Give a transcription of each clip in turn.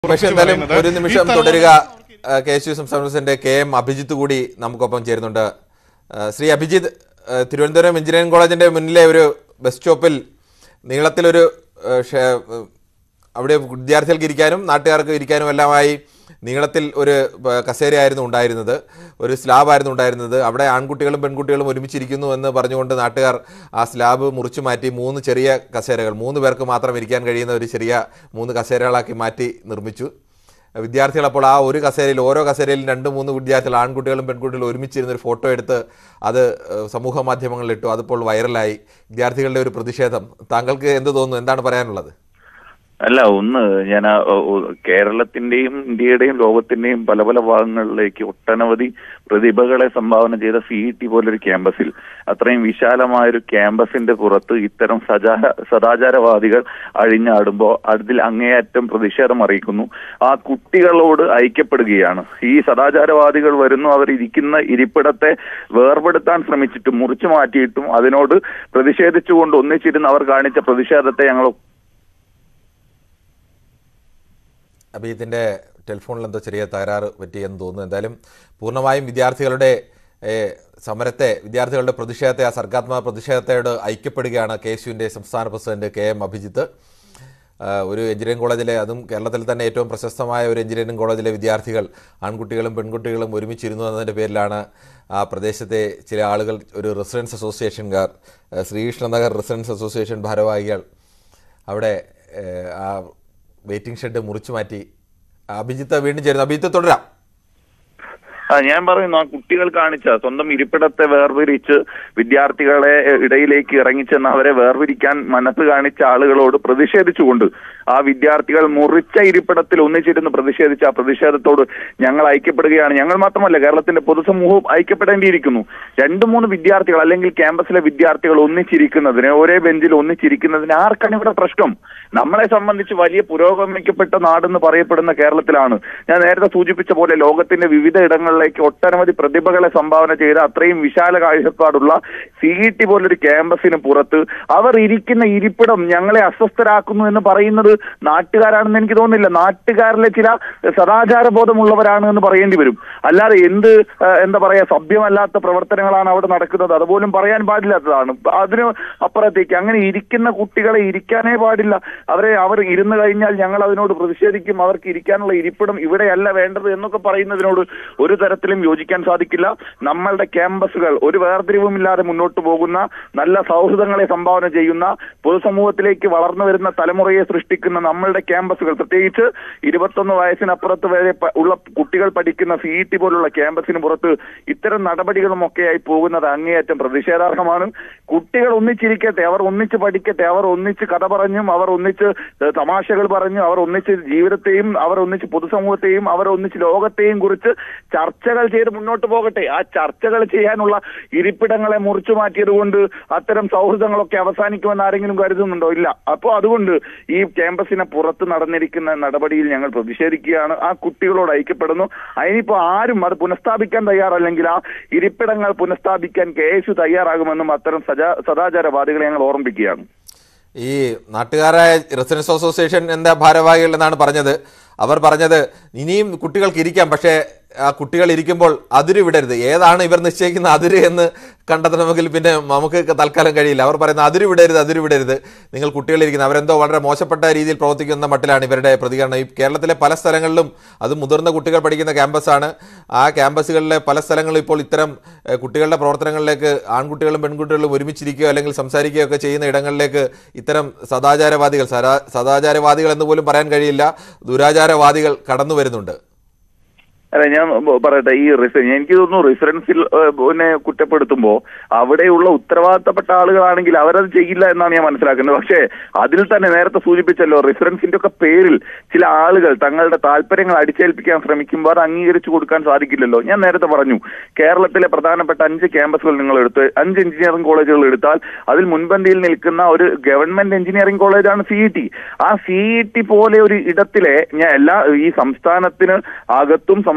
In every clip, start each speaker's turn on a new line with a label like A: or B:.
A: പക്ഷെ എന്തായാലും
B: പറയുന്നത്
A: ഒരു
B: ഈ
A: നിമിഷം
B: തലമുറ-
A: തുടരുക ആ, കെ എസ് യു സംസ്ഥാന പ്രസിഡന്റ് കെ എം അഭിജിത്ത് കൂടി നമുക്കൊപ്പം ചേരുന്നുണ്ട് ആ, ശ്രീ അഭിജിത്ത് ആ, തിരുവനന്തപുരം എഞ്ചിനീയറിംഗ് കോളേജിന്റെ മുന്നിലെ ഒരു ബസ് സ്റ്റോപ്പിൽ നീളത്തിലൊരു ആ, ഷേ- അവിടെ വിദ്യാർത്ഥികൾക്ക് ഇരിക്കാനും നാട്ടുകാർക്ക് ഇരിക്കാനും എല്ലാമായി നീളത്തിൽ ഒരു ആ, കസേരയായിരുന്നു ഉണ്ടായിരുന്നത് ഒരു സ്ലാബായിരുന്നു ഉണ്ടായിരുന്നത് അവിടെ ആൺകുട്ടികളും പെൺകുട്ടികളും ഒരുമിച്ചിരിക്കുന്നു എന്ന് പറഞ്ഞുകൊണ്ട് നാട്ടുകാർ ആ സ്ലാബ് മുറിച്ചു മാറ്റി മൂന്ന് ചെറിയ കസേരകൾ മൂന്ന് പേർക്ക് മാത്രം ഇരിക്കാൻ കഴിയുന്ന ഒരു ചെറിയ മൂന്ന് കസേരകളാക്കി മാറ്റി നിർമ്മിച്ചു വിദ്യാർത്ഥികൾ അപ്പോൾ ആ ഒരു കസേരയിൽ ഓരോ കസേരയിലും രണ്ട് മൂന്ന് വിദ്യാർത്ഥികൾ ആൺകുട്ടികളും പെൺകുട്ടികളും ഒരുമിച്ചിരുന്ന ഒരു ഫോട്ടോ എടുത്ത് അത് ഏഹ്, സമൂഹ മാധ്യമങ്ങളിൽ ഇട്ടു അതിപ്പോൾ വൈറലായി വിദ്യാർത്ഥികളുടെ ഒരു പ്രതിഷേധം താങ്കൾക്ക് എന്ത് തോന്നുന്നു എന്താണ് പറയാനുള്ളത്
C: അല്ല ഒന്ന് ഞാൻ ആ, ഓ, ഓ, കേരളത്തിന്റെയും ഇന്ത്യയുടെയും ലോകത്തിന്റെയും പല പല ഭാഗങ്ങളിലേക്ക് ഒട്ടനവധി പ്രതിഭകളെ സംഭാവന ചെയ്ത സി ഇ ടി പോലൊരു ക്യാമ്പസിൽ അത്രയും വിശാലമായ ഒരു ക്യാമ്പസിന്റെ പുറത്ത് ഇത്തരം സജാര സദാചാരവാദികൾ അഴിഞ്ഞാടുമ്പോൾ അതിൽ അങ്ങേയറ്റം പ്രതിഷേധം അറിയിക്കുന്നു ആ കുട്ടികളോട് ഐക്യപ്പെടുകയാണ് ഈ സദാചാരവാദികൾ വരുന്നു അവർ ഇരിക്കുന്ന ഇരിപ്പിടത്തെ വേർപെടുത്താൻ ശ്രമിച്ചിട്ടും മുറിച്ചു മാറ്റിയിട്ടും അതിനോട് പ്രതിഷേധിച്ചുകൊണ്ട് ഒന്നിച്ചിരുന്ന് അവർ കാണിച്ച പ്രതിഷേധത്തെ ഞങ്ങൾ
A: അഭിജിത്തിൻ്റെ ടെലിഫോണിൽ എന്തോ ചെറിയ തകരാറ് പറ്റിയെന്ന് തോന്നുന്നു എന്തായാലും പൂർണ്ണമായും വിദ്യാർത്ഥികളുടെ ഏഹ്, സമരത്തെ വിദ്യാർത്ഥികളുടെ പ്രതിഷേധത്തെ ആ സർഗാത്മക പ്രതിഷേധത്തോട് ഐക്യപ്പെടുകയാണ് കെ എസ് യുവിൻ്റെ സംസ്ഥാന പ്രസിഡന്റ് കെ എം അഭിജിത്ത് ആ, ഒരു എഞ്ചിനീയറിംഗ് കോളേജിലെ അതും കേരളത്തിൽ തന്നെ ഏറ്റവും പ്രശസ്തമായ ഒരു എഞ്ചിനീയറിംഗ് കോളേജിലെ വിദ്യാർത്ഥികൾ ആൺകുട്ടികളും പെൺകുട്ടികളും ഒരുമിച്ചിരുന്നു എന്നതിൻ്റെ പേരിലാണ് ആ പ്രദേശത്തെ ചില ആളുകൾ ഒരു റെസിഡൻസ് അസോസിയേഷൻകാർ ആ, ശ്രീകൃഷ്ണ നഗർ റെസിഡൻസ് അസോസിയേഷൻ ഭാരവാഹികൾ അവിടെ ഏഹ്, ആ വെയിറ്റിംഗ് ഷെഡ് മുറിച്ചു മാറ്റി അഭിജിത്ത് വീണ്ടും ചേരുന്നു അഭിജിത്ത് തുടരാം
C: ആ ഞാൻ പറയുന്നു ആ കുട്ടികൾ കാണിച്ച സ്വന്തം ഇരിപ്പിടത്തെ വേർതിരിച്ച് വിദ്യാർത്ഥികളെ എ, ഇടയിലേക്ക് ഇറങ്ങിച്ചെന്ന് അവരെ വേർതിരിക്കാൻ മനസ്സ് കാണിച്ച ആളുകളോട് പ്രതിഷേധിച്ചുകൊണ്ട് ആ വിദ്യാർത്ഥികൾ മുറിച്ച ഇരിപ്പിടത്തിൽ ഒന്നിച്ചിരുന്ന് പ്രതിഷേധിച്ച ആ പ്രതിഷേധത്തോട് ഞങ്ങൾ ഐക്യപ്പെടുകയാണ് ഞങ്ങൾ മാത്രമല്ല കേരളത്തിന്റെ പൊതുസമൂഹവും ഐക്യപ്പെടേണ്ടിയിരിക്കുന്നു രണ്ടു മൂന്ന് വിദ്യാർത്ഥികൾ അല്ലെങ്കിൽ ക്യാമ്പസിലെ വിദ്യാർത്ഥികൾ ഒന്നിച്ചിരിക്കുന്നതിന് ഒരേ ബെഞ്ചിൽ ഒന്നിച്ചിരിക്കുന്നതിന് ആർക്കാണ് ഇവിടെ പ്രശ്നം നമ്മളെ സംബന്ധിച്ച് വലിയ പുരോഗമിക്കപ്പെട്ട നാടെന്ന് പറയപ്പെടുന്ന കേരളത്തിലാണ് ഞാൻ നേരത്തെ സൂചിപ്പിച്ച പോലെ ലോകത്തിന്റെ വിവിധ ഇടങ്ങളിലേക്ക് ഒട്ടനവധി പ്രതിഭകളെ സംഭാവന ചെയ്ത അത്രയും വിശാല കാഴ്ചപ്പാടുള്ള സി ഇ ടി പോലൊരു ക്യാമ്പസിന് പുറത്ത് അവർ ഇരിക്കുന്ന ഇരിപ്പിടം ഞങ്ങളെ അസ്വസ്ഥരാക്കുന്നു എന്ന് പറയുന്നത് നാട്ടുകാരാണെന്ന് എനിക്ക് തോന്നുന്നില്ല നാട്ടുകാരിലെ ചില സദാചാര ബോധമുള്ളവരാണ് എന്ന് പറയേണ്ടി വരും അല്ലാതെ എന്ത് ആ, എന്താ പറയാ സഭ്യമല്ലാത്ത പ്രവർത്തനങ്ങളാണ് അവിടെ നടക്കുന്നത് അതുപോലും പറയാൻ പാടില്ലാത്തതാണ് അതിന് അപ്പുറത്തേക്ക് അങ്ങനെ ഇരിക്കുന്ന കുട്ടികളെ ഇരിക്കാനേ പാടില്ല അവരെ അവർ ഇരുന്ന് കഴിഞ്ഞാൽ ഞങ്ങൾ അതിനോട് പ്രതിഷേധിക്കും അവർക്ക് ഇരിക്കാനുള്ള ഇരിപ്പിടം ഇവിടെയല്ല വേണ്ടത് എന്നൊക്കെ പറയുന്നതിനോട് ഒരു തരത്തിലും യോജിക്കാൻ സാധിക്കില്ല നമ്മളുടെ ക്യാമ്പസുകൾ ഒരു വേർതിരിവുമില്ലാതെ മുന്നോട്ട് പോകുന്ന നല്ല സൗഹൃദങ്ങളെ സംഭാവന ചെയ്യുന്ന പൊതുസമൂഹത്തിലേക്ക് വളർന്നു വരുന്ന തലമുറയെ സൃഷ്ടിക്കുന്ന നമ്മളുടെ ക്യാമ്പസുകൾ പ്രത്യേകിച്ച് ഇരുപത്തൊന്ന് വയസ്സിനപ്പുറത്ത് വരെ പ- ഉള്ള കുട്ടികൾ പഠിക്കുന്ന സി ഇ ടി പോലുള്ള ക്യാമ്പസിന് പുറത്ത് ഇത്തരം നടപടികളും ഒക്കെയായി പോകുന്നത് അങ്ങേയറ്റം പ്രതിഷേധാർഹമാണ് കുട്ടികൾ ഒന്നിച്ചിരിക്കട്ടെ അവർ ഒന്നിച്ച് പഠിക്കട്ടെ അവർ ഒന്നിച്ച് കഥ പറഞ്ഞും അവർ ഒന്നിച്ച് ഏഹ്, തമാശകൾ പറഞ്ഞും അവർ ഒന്നിച്ച് ജീവിതത്തെയും അവർ ഒന്നിച്ച് പൊതുസമൂഹത്തെയും അവർ ഒന്നിച്ച് ലോകത്തെയും കുറിച്ച് ചർച്ചകൾ ചെയ്ത് മുന്നോട്ട് പോകട്ടെ ആ ചർച്ചകൾ ചെയ്യാനുള്ള ഇരിപ്പിടങ്ങളെ മുറിച്ചു മാറ്റിയത് കൊണ്ട് അത്തരം സൗഹൃദങ്ങളൊക്കെ അവസാനിക്കുമെന്ന് ആരെങ്കിലും കരുതുന്നുണ്ടോ ഇല്ല അപ്പോൾ അതുകൊണ്ട് ഈ ക്യാമ്പസിനെ പുറത്ത് നടന്നിരിക്കുന്ന നടപടിയിൽ ഞങ്ങൾ പ്രതിഷേധിക്കുകയാണ് ആ കുട്ടികളോട് ഐക്യപ്പെടുന്നു അതിനിപ്പോ ആരും അത് പുനഃസ്ഥാപിക്കാൻ തയ്യാറല്ലെങ്കിൽ ആ ഇരിപ്പിടങ്ങൾ പുനഃസ്ഥാപിക്കാൻ കെ എസ് യു തയ്യാറാകുമെന്നും അത്തരം സജാ സദാചാരവാദികളെ ഞങ്ങൾ ഓർമ്മിപ്പിക്കുകയാണ്
A: ഈ നാട്ടുകാരായ റെസിഡൻസ് അസോസിയേഷൻ എന്താ ഭാരവാഹികൾ എന്നാണ് പറഞ്ഞത് അവർ പറഞ്ഞത് ഇനിയും കുട്ടികൾക്ക് ഇരിക്കാം പക്ഷേ ആ കുട്ടികൾ ഇരിക്കുമ്പോൾ അതിര് വിടരുത് ഏതാണ് ഇവർ നിശ്ചയിക്കുന്ന അതിര് എന്ന് കണ്ടെത്തണമെങ്കിൽ പിന്നെ നമുക്ക് തൽക്കാലം കഴിയില്ല അവർ പറയുന്ന അതിര് വിടരുത് അതിര് വിടരുത് നിങ്ങൾ കുട്ടികളിരിക്കുന്നത് അവരെന്തോ വളരെ മോശപ്പെട്ട രീതിയിൽ പ്രവർത്തിക്കുന്ന മട്ടിലാണ് ഇവരുടെ പ്രതികരണം ഈ കേരളത്തിലെ പല സ്ഥലങ്ങളിലും അത് മുതിർന്ന കുട്ടികൾ പഠിക്കുന്ന ക്യാമ്പസാണ് ആ ക്യാമ്പസുകളിലെ പല സ്ഥലങ്ങളിലും ഇപ്പോൾ ഇത്തരം ഏഹ്, കുട്ടികളുടെ പ്രവർത്തനങ്ങളിലേക്ക് ആൺകുട്ടികളും പെൺകുട്ടികളും ഒരുമിച്ചിരിക്കുകയോ അല്ലെങ്കിൽ സംസാരിക്കുകയോ ഒക്കെ ചെയ്യുന്ന ഇടങ്ങളിലേക്ക് ഇത്തരം സദാചാരവാദികൾ സദാ സദാചാരവാദികൾ എന്ന് പോലും പറയാൻ കഴിയില്ല ദുരാചാരവാദികൾ കടന്നു വരുന്നുണ്ട്
C: അല്ല ഞാൻ ബ- പറയട്ടെ ഈ റിസ എനിക്ക് തോന്നുന്നു റെസിഡൻസിൽ ഏഹ്, പിന്നെ കുറ്റപ്പെടുത്തുമ്പോ അവിടെയുള്ള ഉത്തരവാദിത്തപ്പെട്ട ആളുകളാണെങ്കിൽ അവരത് ചെയ്യില്ല എന്നാണ് ഞാൻ മനസ്സിലാക്കുന്നത് പക്ഷേ അതിൽ തന്നെ നേരത്തെ സൂചിപ്പിച്ചല്ലോ റെസിഡൻസിന്റെ ഒക്കെ പേരിൽ ചില ആളുകൾ തങ്ങളുടെ താല്പര്യങ്ങൾ അടിച്ചേൽപ്പിക്കാൻ ശ്രമിക്കുമ്പോൾ അത് അംഗീകരിച്ചു കൊടുക്കാൻ സാധിക്കില്ലല്ലോ ഞാൻ നേരത്തെ പറഞ്ഞു കേരളത്തിലെ പ്രധാനപ്പെട്ട അഞ്ച് ക്യാമ്പസുകൾ നിങ്ങൾ എടുത്ത് അഞ്ച് എഞ്ചിനീയറിംഗ് കോളേജുകൾ എടുത്താൽ അതിൽ മുൻപന്തിയിൽ നിൽക്കുന്ന ഒരു ഗവൺമെന്റ് എഞ്ചിനീയറിംഗ് കോളേജാണ് സി ഇ ടി ആ സി ഇ ടി പോലെ ഒരു ഇടത്തിലെ ഞാൻ എല്ലാ ഈ സംസ്ഥാനത്തിന് അകത്തും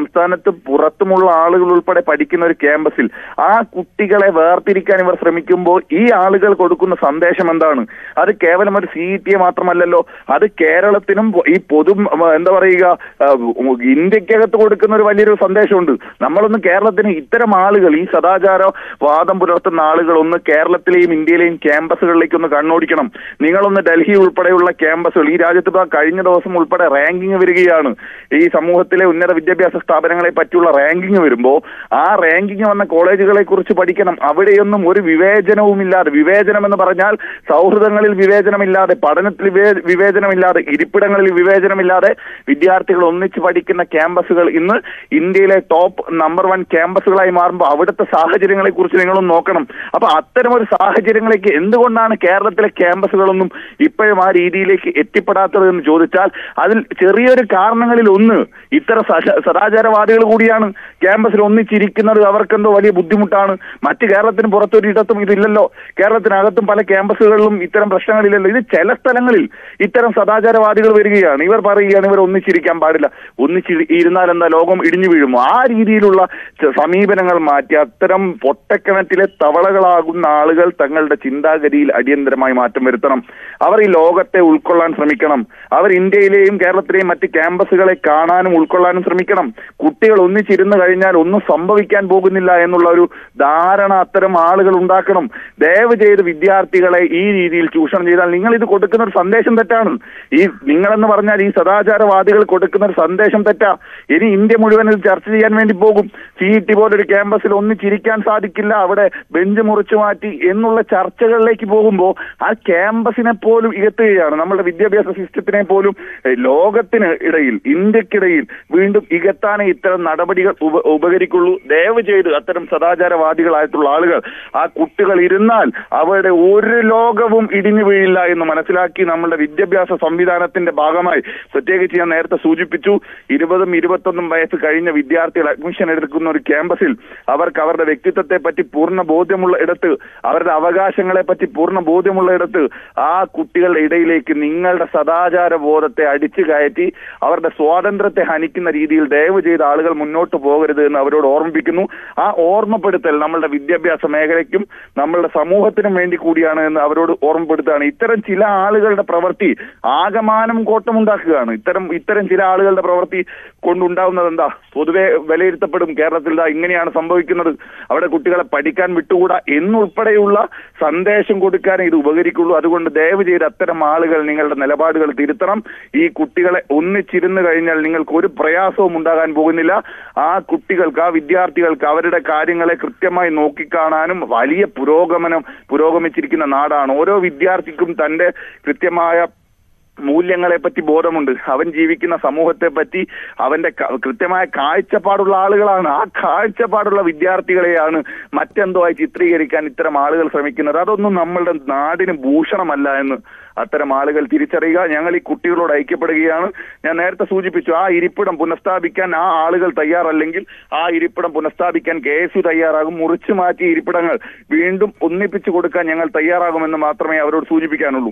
C: സംസ്ഥാനത്ത് പുറത്തുമുള്ള ആളുകൾ ഉൾപ്പെടെ പഠിക്കുന്ന ഒരു ക്യാമ്പസിൽ ആ കുട്ടികളെ വേർതിരിക്കാൻ ഇവർ ശ്രമിക്കുമ്പോൾ ഈ ആളുകൾ കൊടുക്കുന്ന സന്ദേശം എന്താണ് അത് കേവലം ഒരു സി ടി മാത്രമല്ലല്ലോ അത് കേരളത്തിനും ഈ പൊതു എന്താ പറയുക ആ, ഇന്ത്യക്കകത്ത് കൊടുക്കുന്ന ഒരു വലിയൊരു സന്ദേശമുണ്ട് നമ്മളൊന്ന് കേരളത്തിന് ഇത്തരം ആളുകൾ ഈ സദാചാര വാദം പുലർത്തുന്ന ആളുകൾ ഒന്ന് കേരളത്തിലെയും ഇന്ത്യയിലെയും ക്യാമ്പസുകളിലേക്ക് ഒന്ന് കണ്ണോടിക്കണം നിങ്ങളൊന്ന് ഡൽഹി ഉൾപ്പെടെയുള്ള ക്യാമ്പസുകൾ ഈ രാജ്യത്ത് ഇപ്പൊ കഴിഞ്ഞ ദിവസം ഉൾപ്പെടെ റാങ്കിങ് വരികയാണ് ഈ സമൂഹത്തിലെ ഉന്നത വിദ്യാഭ്യാസ സ്ഥാപനങ്ങളെ പറ്റിയുള്ള റാങ്കിങ് വരുമ്പോൾ ആ റാങ്കിങ് വന്ന കോളേജുകളെ കുറിച്ച് പഠിക്കണം അവിടെയൊന്നും ഒരു വിവേചനവുമില്ലാതെ വിവേചനം എന്ന് പറഞ്ഞാൽ സൗഹൃദങ്ങളിൽ വിവേചനമില്ലാതെ പഠനത്തിൽ വിവേ- വിവേചനമില്ലാതെ ഇരിപ്പിടങ്ങളിൽ വിവേചനമില്ലാതെ വിദ്യാർത്ഥികൾ ഒന്നിച്ച് പഠിക്കുന്ന ക്യാമ്പസുകൾ ഇന്ന് ഇന്ത്യയിലെ ടോപ്പ് നമ്പർ വൺ ക്യാമ്പസുകളായി മാറുമ്പോൾ അവിടുത്തെ സാഹചര്യങ്ങളെ കുറിച്ച് നിങ്ങളൊന്ന് നോക്കണം അപ്പൊ അത്തരം ഒരു സാഹചര്യങ്ങളിലേക്ക് എന്തുകൊണ്ടാണ് കേരളത്തിലെ ക്യാമ്പസുകളൊന്നും ഇപ്പോഴും ആ രീതിയിലേക്ക് എത്തിപ്പെടാത്തത് എന്ന് ചോദിച്ചാൽ അതിൽ ചെറിയൊരു കാരണങ്ങളിൽ ഒന്ന് ഇത്തരം സദ- സദാചാരവാദികൾ കൂടിയാണ് ക്യാമ്പസിൽ ഒന്നിച്ചിരിക്കുന്നത് അവർക്കെന്തോ വലിയ ബുദ്ധിമുട്ടാണ് മറ്റ് കേരളത്തിന് പുറത്തൊരിടത്തും ഇതില്ലല്ലോ കേരളത്തിനകത്തും പല ക്യാമ്പസുകളിലും ഇത്തരം പ്രശ്നങ്ങളില്ലല്ലോ ഇത് ചില സ്ഥലങ്ങളിൽ ഇത്തരം സദാചാരവാദികൾ വരികയാണ് ഇവർ പറയുകയാണ് ഇവർ ഒന്നിച്ചിരിക്കാൻ പാടില്ല ഒന്നിച്ചി ഇരുന്നാൽ എന്താ ലോകം ഇടിഞ്ഞു വീഴുമോ ആ രീതിയിലുള്ള ച- സമീപനങ്ങൾ മാറ്റി അത്തരം പൊട്ടക്കിണറ്റിലെ തവളകളാകുന്ന ആളുകൾ തങ്ങളുടെ ചിന്താഗതിയിൽ അടിയന്തരമായി മാറ്റം വരുത്തണം അവർ ഈ ലോകത്തെ ഉൾക്കൊള്ളാൻ ശ്രമിക്കണം അവർ ഇന്ത്യയിലെയും കേരളത്തിലെയും മറ്റ് ക്യാമ്പസുകളെ കാണാനും ഉൾക്കൊള്ളാനും ശ്രമിക്കണം കുട്ടികൾ ഒന്നിച്ചിരുന്നു കഴിഞ്ഞാൽ ഒന്നും സംഭവിക്കാൻ പോകുന്നില്ല എന്നുള്ള ഒരു ധാരണ അത്തരം ആളുകൾ ഉണ്ടാക്കണം ദയവ് ചെയ്ത് വിദ്യാർത്ഥികളെ ഈ രീതിയിൽ ചൂഷണം ചെയ്താൽ നിങ്ങൾ ഇത് കൊടുക്കുന്ന ഒരു സന്ദേശം തെറ്റാണ് ഈ നിങ്ങളെന്ന് പറഞ്ഞാൽ ഈ സദാചാരവാദികൾ കൊടുക്കുന്ന ഒരു സന്ദേശം തെറ്റാ ഇനി ഇന്ത്യ മുഴുവൻ ഇത് ചർച്ച ചെയ്യാൻ വേണ്ടി പോകും സി ഇ ടി പോലൊരു ക്യാമ്പസിൽ ഒന്നിച്ചിരിക്കാൻ സാധിക്കില്ല അവിടെ ബെഞ്ച് മുറിച്ചു മാറ്റി എന്നുള്ള ചർച്ചകളിലേക്ക് പോകുമ്പോൾ ആ ക്യാമ്പസിനെ പോലും ഇകത്തുകയാണ് നമ്മുടെ വിദ്യാഭ്യാസ സിസ്റ്റത്തിനെ പോലും ഏഹ്, ലോകത്തിന് ഇടയിൽ ഇന്ത്യക്കിടയിൽ വീണ്ടും ഇകത്താനേ ഇത്തരം നടപടികൾ ഉപ ഉപകരിക്കുള്ളൂ ദയവ് ചെയ്ത് അത്തരം സദാചാരവാദികളായിട്ടുള്ള ആളുകൾ ആ കുട്ടികൾ ഇരുന്നാൽ അവരുടെ ഒരു ലോകവും ഇടിഞ്ഞു വീഴില്ല എന്ന് മനസ്സിലാക്കി നമ്മുടെ വിദ്യാഭ്യാസ സംവിധാനത്തിന്റെ ഭാഗമായി പ്രത്യേകിച്ച് ഞാൻ നേരത്തെ സൂചിപ്പിച്ചു ഇരുപതും ഇരുപത്തൊന്നും വയസ്സ് കഴിഞ്ഞ വിദ്യാർത്ഥികൾ അഡ്മിഷൻ എടുക്കുന്ന ഒരു ക്യാമ്പസിൽ അവർക്ക് അവരുടെ വ്യക്തിത്വത്തെ പറ്റി പൂർണ്ണ ബോധ്യമുള്ള ഇടത്ത് അവരുടെ അവകാശങ്ങളെ പറ്റി പൂർണ്ണ ബോധ്യമുള്ള ഇടത്ത് ആ കുട്ടികളുടെ ഇടയിലേക്ക് നിങ്ങളുടെ സദാചാര ബോധത്തെ അടിച്ചു കയറ്റി അവരുടെ സ്വാതന്ത്ര്യത്തെ ഹനിക്കുന്ന രീതിയിൽ ദയവ് ചെയ്ത ആളുകൾ മുന്നോട്ട് പോകരുത് എന്ന് അവരോട് ഓർമ്മിപ്പിക്കുന്നു ആ ഓർമ്മപ്പെടുത്തൽ നമ്മളുടെ വിദ്യാഭ്യാസ മേഖലയ്ക്കും നമ്മളുടെ സമൂഹത്തിനും വേണ്ടി കൂടിയാണ് എന്ന് അവരോട് ഓർമ്മപ്പെടുത്തുകയാണ് ഇത്തരം ചില ആളുകളുടെ പ്രവൃത്തി ആകമാനം കോട്ടമുണ്ടാക്കുകയാണ് ഇത്തരം ഇത്തരം ചില ആളുകളുടെ പ്രവൃത്തി കൊണ്ടുണ്ടാവുന്നത് എന്താ പൊതുവെ വിലയിരുത്തപ്പെടും കേരളത്തിൽ ദാ ഇങ്ങനെയാണ് സംഭവിക്കുന്നത് അവിടെ കുട്ടികളെ പഠിക്കാൻ വിട്ടുകൂടാ എന്നുൾപ്പെടെയുള്ള സന്ദേശം കൊടുക്കാൻ ഇത് ഉപകരിക്കുള്ളൂ അതുകൊണ്ട് ദയവ് ചെയ്ത് അത്തരം ആളുകൾ നിങ്ങളുടെ നിലപാടുകൾ തിരുത്തണം ഈ കുട്ടികളെ ഒന്നിച്ചിരുന്ന് കഴിഞ്ഞാൽ നിങ്ങൾക്ക് ഒരു പ്രയാസവും ഉണ്ടാകാൻ പോകുന്നില്ല ആ കുട്ടികൾക്ക് ആ വിദ്യാർത്ഥികൾക്ക് അവരുടെ കാര്യങ്ങളെ കൃത്യമായി നോക്കിക്കാണാനും വലിയ പുരോഗമനം പുരോഗമിച്ചിരിക്കുന്ന നാടാണ് ഓരോ വിദ്യാർത്ഥിക്കും തന്റെ കൃത്യമായ മൂല്യങ്ങളെ പറ്റി ബോധമുണ്ട് അവൻ ജീവിക്കുന്ന സമൂഹത്തെ പറ്റി അവന്റെ ക- കൃത്യമായ കാഴ്ചപ്പാടുള്ള ആളുകളാണ് ആ കാഴ്ചപ്പാടുള്ള വിദ്യാർത്ഥികളെയാണ് മറ്റെന്തോ ആയി ചിത്രീകരിക്കാൻ ഇത്തരം ആളുകൾ ശ്രമിക്കുന്നത് അതൊന്നും നമ്മളുടെ നാടിന് ഭൂഷണമല്ല എന്ന് അത്തരം ആളുകൾ തിരിച്ചറിയുക ഞങ്ങൾ ഈ കുട്ടികളോട് ഐക്യപ്പെടുകയാണ് ഞാൻ നേരത്തെ സൂചിപ്പിച്ചു ആ ഇരിപ്പിടം പുനഃസ്ഥാപിക്കാൻ ആ ആളുകൾ തയ്യാറല്ലെങ്കിൽ ആ ഇരിപ്പിടം പുനഃസ്ഥാപിക്കാൻ കെ എസ് യു തയ്യാറാകും മുറിച്ചു മാറ്റിയ ഇരിപ്പിടങ്ങൾ വീണ്ടും ഒന്നിപ്പിച്ചു കൊടുക്കാൻ ഞങ്ങൾ തയ്യാറാകുമെന്ന് മാത്രമേ അവരോട് സൂചിപ്പിക്കാനുള്ളൂ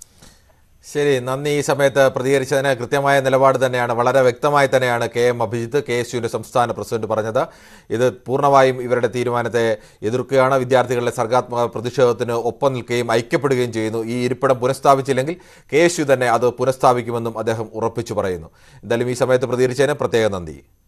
A: ശരി നന്ദി ഈ സമയത്ത് പ്രതികരിച്ചതിന് കൃത്യമായ നിലപാട് തന്നെയാണ് വളരെ വ്യക്തമായി തന്നെയാണ് K M Abhijith K S യുവിൻ്റെ സംസ്ഥാന പ്രസിഡന്റ് പറഞ്ഞത് ഇത് പൂർണ്ണമായും ഇവരുടെ തീരുമാനത്തെ എതിർക്കുകയാണ് വിദ്യാർത്ഥികളുടെ സർഗാത്മക പ്രതിഷേധത്തിന് ഒപ്പം നിൽക്കുകയും ഐക്യപ്പെടുകയും ചെയ്യുന്നു ഈ ഇരിപ്പിടം പുനഃസ്ഥാപിച്ചില്ലെങ്കിൽ കെ എസ് യു തന്നെ അത് പുനഃസ്ഥാപിക്കുമെന്നും അദ്ദേഹം ഉറപ്പിച്ചു പറയുന്നു എന്തായാലും ഈ സമയത്ത് പ്രതികരിച്ചതിന് പ്രത്യേക നന്ദി